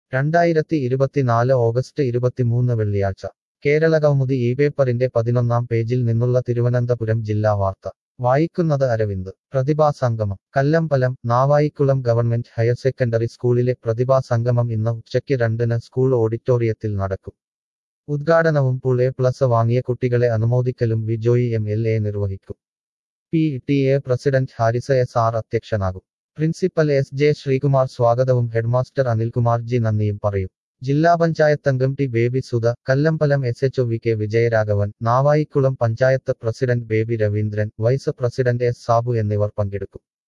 രണ്ടായിരത്തി ഇരുപത്തിനാല് ഓഗസ്റ്റ് ഇരുപത്തിമൂന്ന് വെള്ളിയാഴ്ച കേരള കൗമുദി ഈ പേപ്പറിന്റെ പതിനൊന്നാം പേജിൽ നിന്നുള്ള തിരുവനന്തപുരം ജില്ലാ വാർത്ത വായിക്കുന്നത് അരവിന്ദ് പ്രതിഭാസംഗമം Kallambalam Navaikulam government higher secondary സ്കൂളിലെ പ്രതിഭാസംഗമം ഇന്ന് ഉച്ചയ്ക്ക് രണ്ടിന് സ്കൂൾ ഓഡിറ്റോറിയത്തിൽ നടക്കും ഉദ്ഘാടനവും പുൾ എ പ്ലസ് വാങ്ങിയ കുട്ടികളെ അനുമോദിക്കലും വിജോയി എം എൽ എ നിർവഹിക്കും P T A president Harisa S R അധ്യക്ഷനാകും പ്രിൻസിപ്പൽ എസ് ജെ ശ്രീകുമാർ സ്വാഗതവും ഹെഡ്മാസ്റ്റർ അനിൽകുമാർ ജി നന്ദിയും പറയും ജില്ലാ പഞ്ചായത്ത് അംഗം T Baby Sudha Kallambalam S H V K Vijayaraghavan Navaikulam panchayat president Baby Raveendran vice president S Sabu എന്നിവർ പങ്കെടുക്കും